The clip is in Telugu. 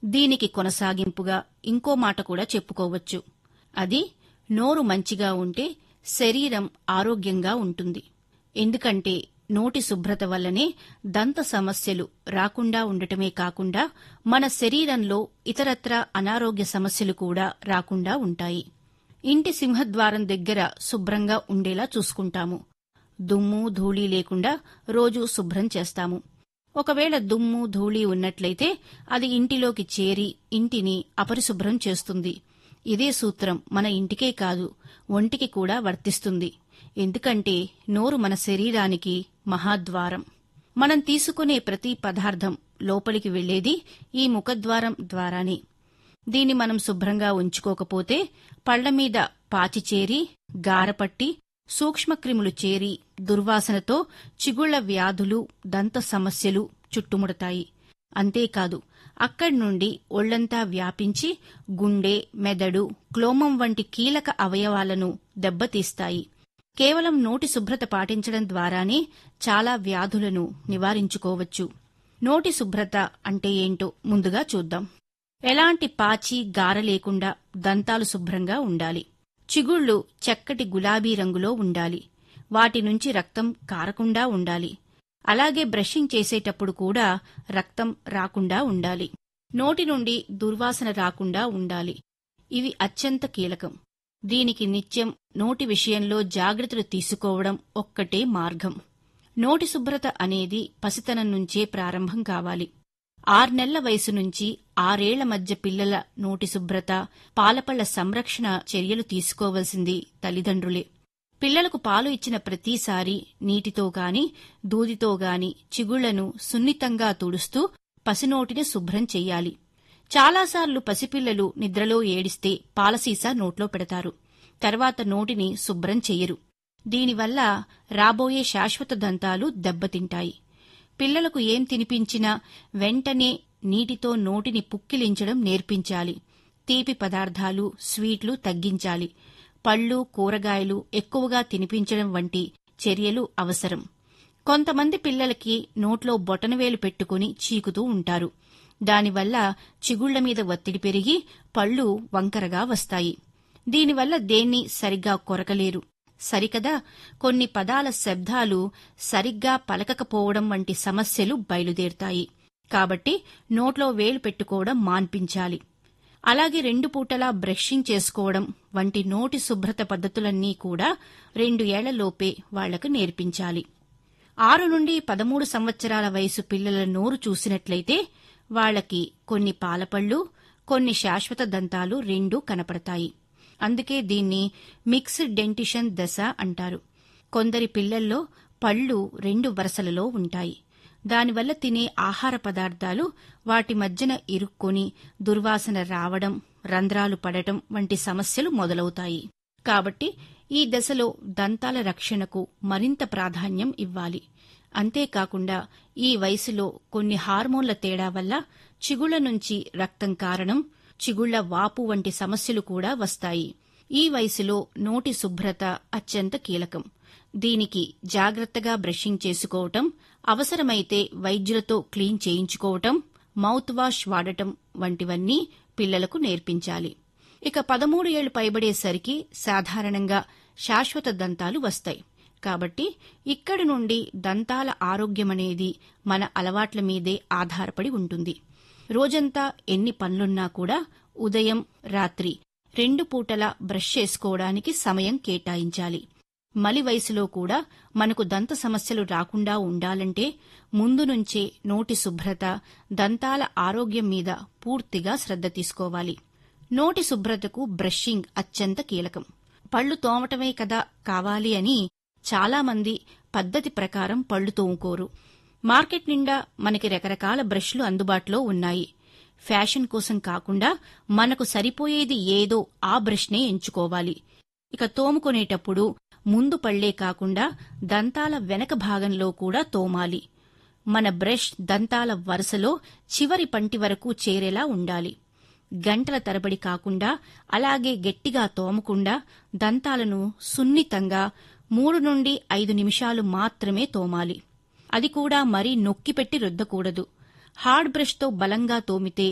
దీనికి కొనసాగింపుగా ఇంకో మాట కూడా చెప్పుకోవచ్చు అది నోరు మంచిగా ఉంటే శరీరం ఆరోగ్యంగా ఉంటుంది ఎందుకంటే నోటి శుభ్రత వల్లనే దంత సమస్యలు రాకుండా ఉండటమే కాకుండా మన శరీరంలో ఇతరత్రా అనారోగ్య సమస్యలు కూడా రాకుండా ఉంటాయి ఇంటి సింహద్వారం దగ్గర శుభ్రంగా ఉండేలా చూసుకుంటాము దుమ్ము ధూళి లేకుండా రోజు శుభ్రం చేస్తాము ఒకవేళ దుమ్ము ధూళి ఉన్నట్లయితే అది ఇంటిలోకి చేరి ఇంటిని అపరిశుభ్రం చేస్తుంది ఇదే సూత్రం మన ఇంటికే కాదు ఒంటికి కూడా వర్తిస్తుంది ఎందుకంటే నోరు మన శరీరానికి మహాద్వారం మనం తీసుకునే ప్రతి పదార్థం లోపలికి వెళ్లేది ఈ ముఖద్వారం ద్వారానే దీన్ని మనం శుభ్రంగా ఉంచుకోకపోతే పళ్ల మీద పాచి చేరి గారపట్టి సూక్ష్మక్రిములు చేరి దుర్వాసనతో చిగుళ్ల వ్యాధులు దంత సమస్యలు చుట్టుముడతాయి అంతేకాదు అక్కడి నుండి ఒళ్లంతా వ్యాపించి గుండె మెదడు క్లోమం వంటి కీలక అవయవాలను దెబ్బతీస్తాయి కేవలం నోటి శుభ్రత పాటించడం ద్వారానే చాలా వ్యాధులను నివారించుకోవచ్చు నోటి శుభ్రత అంటే ఏంటో ముందుగా చూద్దాం ఎలాంటి పాచి గార లేకుండా దంతాలు శుభ్రంగా ఉండాలి చిగుళ్ళు చక్కటి గులాబీ రంగులో ఉండాలి వాటి నుంచి రక్తం కారకుండా ఉండాలి అలాగే బ్రషింగ్ చేసేటప్పుడు కూడా రక్తం రాకుండా ఉండాలి నోటి నుండి దుర్వాసన రాకుండా ఉండాలి ఇవి అత్యంత కీలకం దీనికి నిత్యం నోటి విషయంలో జాగ్రత్తలు తీసుకోవడం ఒక్కటే మార్గం నోటి శుభ్రత అనేది పసితనం నుంచే ప్రారంభం కావాలి ఆర్నెళ్ల వయసు నుంచి ఆరేళ్ల మధ్య పిల్లల నోటి శుభ్రత పాలపళ్ల సంరక్షణ చర్యలు తీసుకోవలసింది తల్లిదండ్రులే పిల్లలకు పాలు ఇచ్చిన ప్రతిసారి నీటితో గాని దూదితో గాని చిగుళ్లను సున్నితంగా తుడుస్తూ పసినోటిని శుభ్రం చెయ్యాలి చాలాసార్లు పసిపిల్లలు నిద్రలో ఏడిస్తే పాలసీసా నోట్లో పెడతారు తర్వాత నోటిని శుభ్రం చెయ్యరు దీనివల్ల రాబోయే శాశ్వత దంతాలు దెబ్బతింటాయి పిల్లలకు ఏం తినిపించినా వెంటనే నీటితో నోటిని పుక్కిలించడం నేర్పించాలి తీపి పదార్థాలు స్వీట్లు తగ్గించాలి పళ్ళు కూరగాయలు ఎక్కువగా తినిపించడం వంటి చర్యలు అవసరం కొంతమంది పిల్లలకి నోట్లో బొటనవేలు పెట్టుకుని చీకుతూ ఉంటారు దానివల్ల చిగుళ్ల మీద ఒత్తిడి పెరిగి పళ్ళు వంకరగా వస్తాయి దీనివల్ల దేన్ని సరిగ్గా కొరకలేరు సరికదా కొన్ని పదాల శబ్దాలు సరిగ్గా పలకకపోవడం వంటి సమస్యలు బయలుదేరుతాయి కాబట్టి నోట్లో వేలు పెట్టుకోవడం మాన్పించాలి అలాగే రెండు పూటలా బ్రషింగ్ చేసుకోవడం వంటి నోటి శుభ్రత పద్ధతులన్నీ కూడా రెండు ఏళ్లలోపే వాళ్లకు నేర్పించాలి ఆరు నుండి పదమూడు సంవత్సరాల వయసు పిల్లల నోరు చూసినట్లయితే వాళ్లకి కొన్ని పాలపళ్ళు కొన్ని శాశ్వత దంతాలు రెండూ కనపడతాయి అందుకే దీన్ని మిక్స్డ్ డెంటిషన్ దశ అంటారు కొందరి పిల్లల్లో పళ్ళు రెండు వరసలలో ఉంటాయి దానివల్ల తినే ఆహార పదార్థాలు వాటి మధ్యన ఇరుక్కొని దుర్వాసన రావడం రంధ్రాలు పడటం వంటి సమస్యలు మొదలవుతాయి కాబట్టి ఈ దశలో దంతాల రక్షణకు మరింత ప్రాధాన్యం ఇవ్వాలి అంతేకాకుండా ఈ వయసులో కొన్ని హార్మోన్ల తేడా వల్ల చిగుళ్ల నుంచి రక్తం కారణం చిగుళ్ల వాపు వంటి సమస్యలు కూడా వస్తాయి ఈ వయసులో నోటి శుభ్రత అత్యంత కీలకం దీనికి జాగ్రత్తగా బ్రషింగ్ చేసుకోవటం అవసరమైతే వైద్యులతో క్లీన్ చేయించుకోవటం మౌత్ వాష్ వాడటం వంటివన్నీ పిల్లలకు నేర్పించాలి ఇక పదమూడు ఏళ్లు పైబడేసరికి సాధారణంగా శాశ్వత దంతాలు వస్తాయి కాబట్టి ఇక్కడి నుండి దంతాల ఆరోగ్యమనేది మన అలవాట్ల మీదే ఆధారపడి ఉంటుంది రోజంతా ఎన్ని పనులున్నా కూడా ఉదయం రాత్రి రెండు పూటలా బ్రష్ చేసుకోవడానికి సమయం కేటాయించాలి మలి వయసులో కూడా మనకు దంత సమస్యలు రాకుండా ఉండాలంటే ముందు నుంచే నోటి శుభ్రత దంతాల ఆరోగ్యం మీద పూర్తిగా శ్రద్ధ తీసుకోవాలి నోటి శుభ్రతకు బ్రషింగ్ అత్యంత కీలకం పళ్ళు తోమటమే కదా కావాలి అని చాలామంది పద్ధతి ప్రకారం పళ్ళు తోముకోరు మార్కెట్ నిండా మనకి రకరకాల బ్రష్లు అందుబాటులో ఉన్నాయి ఫ్యాషన్ కోసం కాకుండా మనకు సరిపోయేది ఏదో ఆ బ్రష్నే ఎంచుకోవాలి ఇక తోముకునేటప్పుడు ముందు పళ్లే కాకుండా దంతాల వెనక భాగంలో కూడా తోమాలి మన బ్రష్ దంతాల వరుసలో చివరి పంటి వరకు చేరేలా ఉండాలి గంటల తరబడి కాకుండా అలాగే గట్టిగా తోమకుండా దంతాలను సున్నితంగా మూడు నుండి ఐదు నిమిషాలు మాత్రమే తోమాలి అది కూడా మరీ నొక్కిపెట్టి రుద్దకూడదు హార్డ్ బ్రష్తో బలంగా తోమితే